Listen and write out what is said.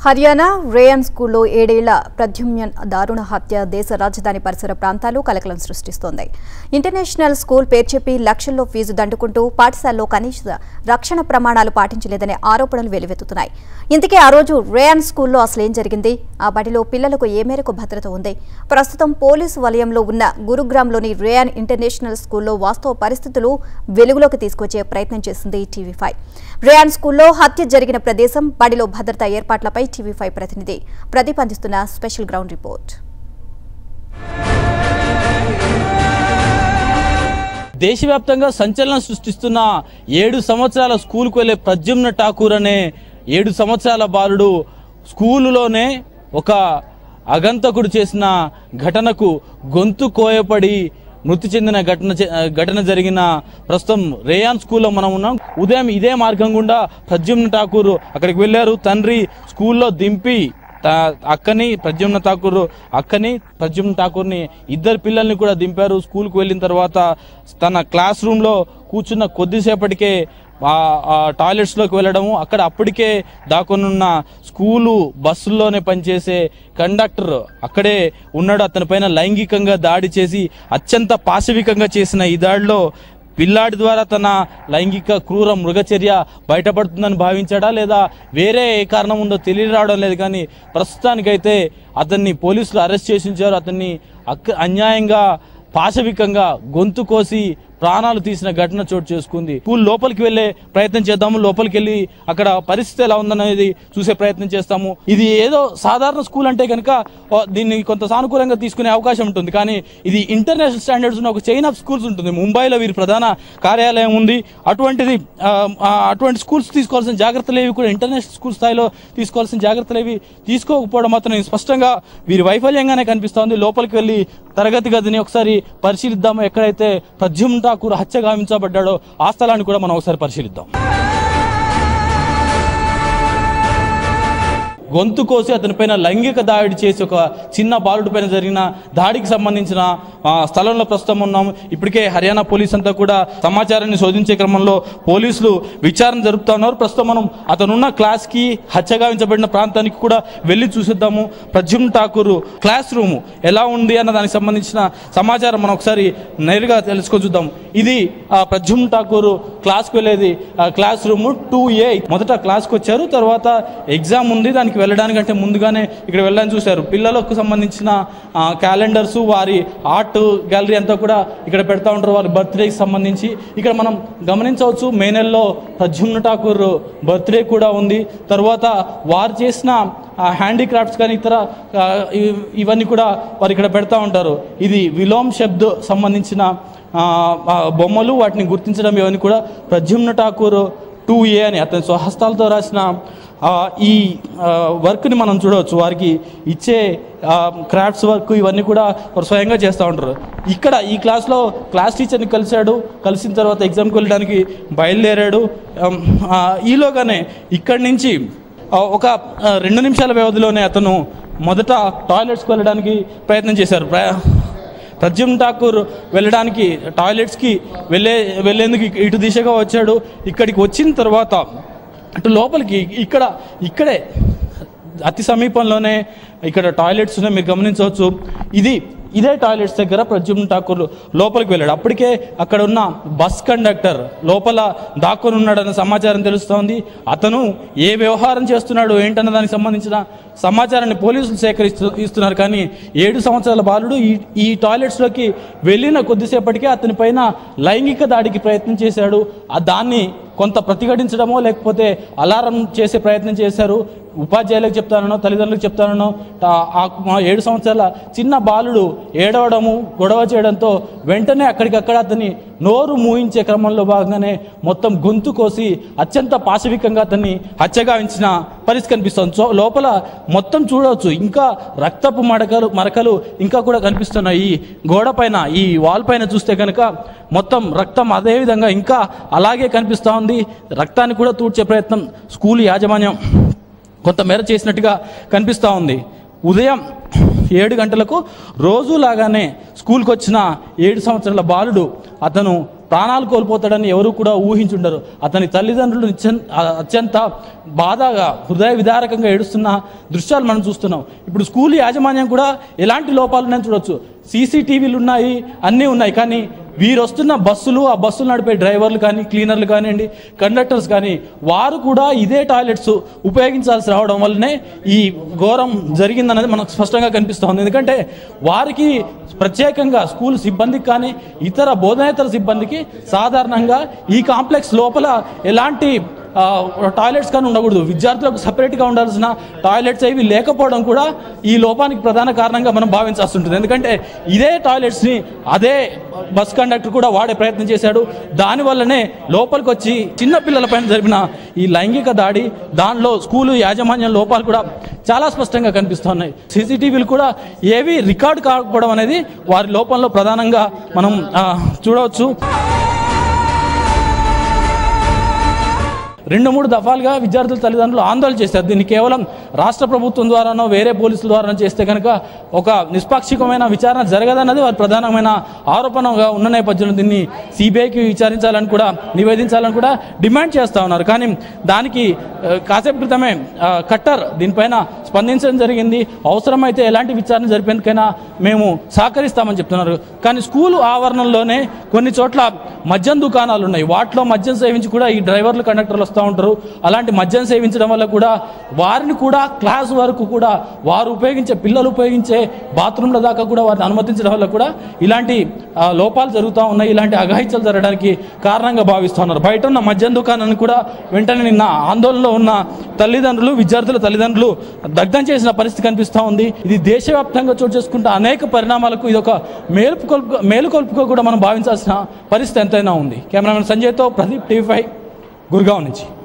Haryana rayon స్కూల్లో ఏడేళ్ల ప్రద్యుమ్యన్ దారుణ హత్య దేశ రాజధాని పరిసర ప్రాంతాలు కలకలం సృష్టిస్తోంది ఇంటర్నేషనల్ స్కూల్ పేరు చెప్పి లక్షల్లో ఫీజు దండుకుంటూ పాఠశాలలో కనీస రక్షణ ప్రమాణాలు పాటించలేదనే ఆరోపణలు వెలువెత్తుతున్నాయి ఇంతకీ ఆ రోజు రేయన్ స్కూల్లో అసలేం జరిగింది ఆ బడిలో పిల్లలకు ఏ మేరకు భద్రత ఉంది ప్రస్తుతం పోలీసు వలయంలో ఉన్న గురుగ్రామ్లోని రేయన్ ఇంటర్నేషనల్ స్కూల్లో వాస్తవ పరిస్థితులు వెలుగులోకి తీసుకొచ్చే ప్రయత్నం చేసింది టీవీ ఫైవ్ రేయాన్ స్కూల్లో హత్య జరిగిన ప్రదేశం బడిలో భద్రతా ఏర్పాట్లపై టీవీ ఫైవ్ ప్రతినిధి ప్రదీప్ అందిస్తున్న స్పెషల్ గ్రౌండ్ రిపోర్ట్ దేశవ్యాప్తంగా సంచలనం సృష్టిస్తున్న ఏడు సంవత్సరాల స్కూల్కు వెళ్ళే ప్రద్యుమ్న ఠాకూర్ అనే ఏడు సంవత్సరాల బాలుడు స్కూలులోనే ఒక అగంతకుడు చేసిన ఘటనకు గొంతు కోయపడి మృతి చెందిన ఘటన చే- ఘటన జరిగిన ప్రస్తుతం రేయాన్ స్కూల్లో మనం ఉన్నాం ఉదయం ఇదే మార్గం గుండా ప్రద్యుమ్న ఠాకూర్ అక్కడికి వెళ్ళారు తండ్రి స్కూల్లో దింపి త- అక్కని ప్రద్యుమ్న ఠాకూర్ అక్కని ప్రద్యుమ్న ఠాకూర్ని ఇద్దరు పిల్లల్ని కూడా దింపారు స్కూల్కి వెళ్ళిన తర్వాత తన క్లాస్ రూమ్లో కూర్చున్న కొద్దిసేపటికే ఆ ఆ టాయిలెట్స్లోకి వెళ్ళడము అక్కడ అప్పటికే దాకొనున్న స్కూలు బస్సుల్లోనే పనిచేసే కండక్టర్ అక్కడే ఉన్నాడు అతని పైన లైంగికంగా దాడి చేసి అత్యంత పాశవికంగా చేసిన ఈ దాడిలో పిల్లాడి ద్వారా తన లైంగిక క్రూర మృగచర్య బయటపడుతుందని భావించాడా లేదా వేరే ఏ కారణం ఉందో తెలియరావడం లేదు కానీ ప్రస్తుతానికైతే అతన్ని పోలీసులు అరెస్ట్ చేసి ఉంచారు అతన్ని అక్క అన్యాయంగా పాశవికంగా గొంతు కోసి ప్రాణాలు తీసిన ఘటన చోటు చేసుకుంది స్కూల్ లోపలికి వెళ్ళే ప్రయత్నం చేద్దాము లోపలికి వెళ్ళి అక్కడ పరిస్థితి ఎలా ఉందనేది చూసే ప్రయత్నం చేస్తాము ఇది ఏదో సాధారణ స్కూల్ అంటే కనుక ఓ, దీన్ని కొంత సానుకూలంగా తీసుకునే అవకాశం ఉంటుంది కానీ ఇది ఇంటర్నేషనల్ స్టాండర్డ్స్ ఉన్న ఒక చైన్ ఆఫ్ స్కూల్స్ ఉంటుంది ముంబైలో వీరి ప్రధాన కార్యాలయం ఉంది అటువంటిది ఆ, ఆ, అటువంటి స్కూల్స్ తీసుకోవాల్సిన జాగ్రత్తలు ఏవి కూడా ఇంటర్నేషనల్ స్కూల్ స్థాయిలో తీసుకోవాల్సిన జాగ్రత్తలు ఏవి తీసుకోకపోవడం మాత్రం స్పష్టంగా వీరి వైఫల్యంగానే కనిపిస్తోంది లోపలికి వెళ్ళి తరగతి గదిని ఒకసారి పరిశీలిద్దాము ఎక్కడైతే ప్రద్యుమ్ ఠాకూర్ హత్య గావించబడ్డాడో ఆ స్థలాన్ని కూడా మనం ఒకసారి పరిశీలిద్దాం గొంతు కోసి అతనిపైన లైంగిక దాడి చేసి ఒక చిన్న బాలుడి పైన జరిగిన దాడికి సంబంధించిన ఆ, స్థలంలో ప్రస్తుతం ఉన్నాం ఇప్పటికే హర్యానా పోలీస్ అంతా కూడా సమాచారాన్ని శోధించే క్రమంలో పోలీసులు విచారణ జరుపుతా ఉన్నారు ప్రస్తుతం మనం అతనున్న క్లాస్కి హత్య గావించబడిన ప్రాంతానికి కూడా వెళ్ళి చూసిద్దాము ప్రద్యుమ్ ఠాకూర్ క్లాస్ రూమ్ ఎలా ఉంది అన్న దానికి సంబంధించిన సమాచారం మనం ఒకసారి నేరుగా తెలుసుకొని చూద్దాం ఇది ఆ, ప్రద్యుమ్ ఠాకూర్ క్లాస్కి వెళ్ళేది ఆ, క్లాస్ రూమ్ టూ ఏ మొదట క్లాస్కి వచ్చారు తర్వాత ఎగ్జామ్ ఉంది దానికి వెళ్ళడానికంటే ముందుగానే ఇక్కడ వెళ్ళడానికి చూశారు పిల్లలకు సంబంధించిన ఆ, క్యాలెండర్స్ వారి ఆర్ట్ గ్యాలరీ అంతా కూడా ఇక్కడ పెడతా ఉంటారు వారి బర్త్డేకి సంబంధించి ఇక్కడ మనం గమనించవచ్చు మే నెలలో ప్రద్యుమ్న ఠాకూర్ బర్త్డే కూడా ఉంది తర్వాత వారు చేసిన హ్యాండీక్రాఫ్ట్స్ కానీ ఇతర ఆ, ఇవ్- ఇవన్నీ కూడా వారు ఇక్కడ పెడతా ఉంటారు ఇది విలోమ్ శబ్ద్ సంబంధించిన ఆ, ఆ, బొమ్మలు వాటిని గుర్తించడం ఇవన్నీ కూడా ప్రద్యుమ్న ఠాకూర్ టూ ఏ అని అతని స్వహస్తాలతో రాసిన ఆ, ఈ ఆ, వర్క్ని మనం చూడవచ్చు వారికి ఇచ్చే ఆ, క్రాఫ్ట్స్ వర్క్ ఇవన్నీ కూడా వారు స్వయంగా చేస్తూ ఉంటారు ఇక్కడ ఈ క్లాస్లో క్లాస్ టీచర్ని కలిశాడు కలిసిన తర్వాత ఎగ్జామ్కి వెళ్ళడానికి బయలుదేరాడు ఆమ్, ఆ, ఈలోగానే ఇక్కడి నుంచి ఆ, ఒక ఆ, రెండు నిమిషాల వ్యవధిలోనే అతను మొదట టాయిలెట్స్కి వెళ్ళడానికి ప్రయత్నం చేశారు ప్ర- ప్రద్యుమ్ ఠాకూర్ వెళ్ళడానికి టాయిలెట్స్కి వెళ్ళే వెళ్ళేందుకు ఇక- ఇటు దిశగా వచ్చాడు ఇక్కడికి వచ్చిన తర్వాత అటు లోపలికి ఇక్కడ ఇక్కడే అతి సమీపంలోనే ఇక్కడ టాయిలెట్స్ ఉన్నాయి మీరు గమనించవచ్చు ఇది ఇదే టాయిలెట్స్ దగ్గర ప్రద్యుమ్న ఠాకూర్ లోపలికి వెళ్ళాడు అప్పటికే అక్కడ ఉన్న బస్ కండక్టర్ లోపల దాక్కొని ఉన్నాడన్న సమాచారం తెలుస్తోంది అతను ఏ వ్యవహారం చేస్తున్నాడు ఏంటన్న దానికి సంబంధించిన సమాచారాన్ని పోలీసులు సేకరిస్తూ ఇస్తున్నారు కానీ ఏడు సంవత్సరాల బాలుడు ఈ ఈ టాయిలెట్స్లోకి వెళ్ళిన కొద్దిసేపటికే అతని పైన లైంగిక దాడికి ప్రయత్నం చేశాడు ఆ దాన్ని కొంత ప్రతిఘటించడమో లేకపోతే అలారం చేసే ప్రయత్నం చేశారు ఉపాధ్యాయులకు చెప్తానో తల్లిదండ్రులకు చెప్తానో ఆ- ఆ మా ఏడు సంవత్సరాల చిన్న బాలుడు ఏడవడము గొడవ చేయడంతో వెంటనే అక్కడికక్కడ అతన్ని నోరు మూయించే క్రమంలో భాగంగానే మొత్తం గొంతు కోసి అత్యంత పాశవికంగా అతన్ని హత్యగావించిన పరిస్థితి కనిపిస్తుంది సో లోపల మొత్తం చూడవచ్చు ఇంకా రక్తపు మడకలు మరకలు ఇంకా కూడా కనిపిస్తున్నాయి ఈ గోడ పైన ఈ వాల్ పైన చూస్తే కనుక మొత్తం రక్తం అదే విధంగా ఇంకా అలాగే కనిపిస్తూ ఉంది రక్తాన్ని కూడా తూడ్చే ప్రయత్నం స్కూల్ యాజమాన్యం కొంతమేర చేసినట్టుగా కనిపిస్తూ ఉంది ఉదయం ఏడు గంటలకు రోజులాగానే స్కూల్కి వచ్చిన ఏడు సంవత్సరాల బాలుడు అతను ప్రాణాలు కోల్పోతాడని ఎవరు కూడా ఊహించుండరు అతని తల్లిదండ్రులు నిత్యం- ఆ- అత్యంత బాధగా హృదయ విదారకంగా ఏడుస్తున్న దృశ్యాలు మనం చూస్తున్నాం ఇప్పుడు స్కూల్ యాజమాన్యం కూడా ఎలాంటి లోపాలు ఉన్నాయని చూడొచ్చు సీసీటీవీలు ఉన్నాయి అన్నీ ఉన్నాయి కానీ వీరు వస్తున్న బస్సులు ఆ బస్సులు నడిపే డ్రైవర్లు కానీ క్లీనర్లు కానివ్వండి కండక్టర్స్ కానీ వారు కూడా ఇదే టాయిలెట్స్ ఉపయోగించాల్సి రావడం వల్లనే ఈ ఘోరం జరిగిందన్నది మనకు స్పష్టంగా కనిపిస్తుంది ఎందుకంటే వారికి ప్రత్యేకంగా స్కూల్ సిబ్బందికి కానీ ఇతర బోధనేతర సిబ్బందికి సాధారణంగా ఈ కాంప్లెక్స్ లోపల ఎలాంటి ఆ, టాయిలెట్స్ కానీ ఉండకూడదు విద్యార్థులకు సపరేట్గా ఉండాల్సిన టాయిలెట్స్ ఏవి లేకపోవడం కూడా ఈ లోపానికి ప్రధాన కారణంగా మనం భావించాల్సి ఉంటుంది ఎందుకంటే ఇదే టాయిలెట్స్ని అదే బస్ కండక్టర్ కూడా వాడే ప్రయత్నం చేశాడు దానివల్లనే లోపలికి వచ్చి చిన్న పిల్లలపైన జరిపిన ఈ లైంగిక దాడి దానిలో స్కూలు యాజమాన్యం లోపాలు కూడా చాలా స్పష్టంగా కనిపిస్తున్నాయి సీసీటీవీలు కూడా ఏవి రికార్డు కాకపోవడం అనేది వారి లోపంలో ప్రధానంగా మనం ఆ, చూడవచ్చు రెండు మూడు దఫాలుగా విద్యార్థుల తల్లిదండ్రులు ఆందోళన చేశారు దీన్ని కేవలం రాష్ట్ర ప్రభుత్వం ద్వారానో వేరే పోలీసుల ద్వారానో చేస్తే కనుక ఒక నిష్పాక్షికమైన విచారణ జరగదన్నది వారి ప్రధానమైన ఆరోపణగా ఉన్న నేపథ్యంలో దీన్ని సిబిఐకి విచారించాలని కూడా నివేదించాలని కూడా డిమాండ్ చేస్తూ ఉన్నారు కానీ దానికి ఆ, కాసేపు క్రితమే ఆ, కట్టర్ దీనిపైన స్పందించడం జరిగింది అవసరమైతే ఎలాంటి విచారణ జరిపేందుకైనా మేము సహకరిస్తామని చెప్తున్నారు కానీ స్కూల్ ఆవరణలోనే కొన్ని చోట్ల మద్యం దుకాణాలు ఉన్నాయి వాటిలో మద్యం సేవించి కూడా ఈ డ్రైవర్లు కండక్టర్లు వస్తూ ఉంటారు అలాంటి మద్యం సేవించడం వల్ల కూడా వారిని కూడా క్లాస్ వరకు కూడా వారు ఉపయోగించే పిల్లలు ఉపయోగించే బాత్రూమ్ల దాకా కూడా వారిని అనుమతించడం వల్ల కూడా ఇలాంటి ఆ, లోపాలు జరుగుతూ ఉన్నాయి ఇలాంటి అఘాయిత్యాలు జరగడానికి కారణంగా భావిస్తున్నారు బయట ఉన్న మద్యం దుకాణాన్ని కూడా వెంటనే నిన్న ఆందోళనలో ఉన్న తల్లిదండ్రులు విద్యార్థుల తల్లిదండ్రులు దగ్ధం చేసిన పరిస్థితి కనిపిస్తూ ఉంది ఇది దేశవ్యాప్తంగా చోటు చేసుకుంటే అనేక పరిణామాలకు ఇది ఒక మేలుకొల్పు మేలుకొల్పుగా కూడా మనం భావించాల్సిన పరిస్థితి ఎంతైనా ఉంది కెమెరామెన్ సంజయ్తో ప్రదీప్ టీవీ ఫైవ్ గుర్గావ్ నుంచి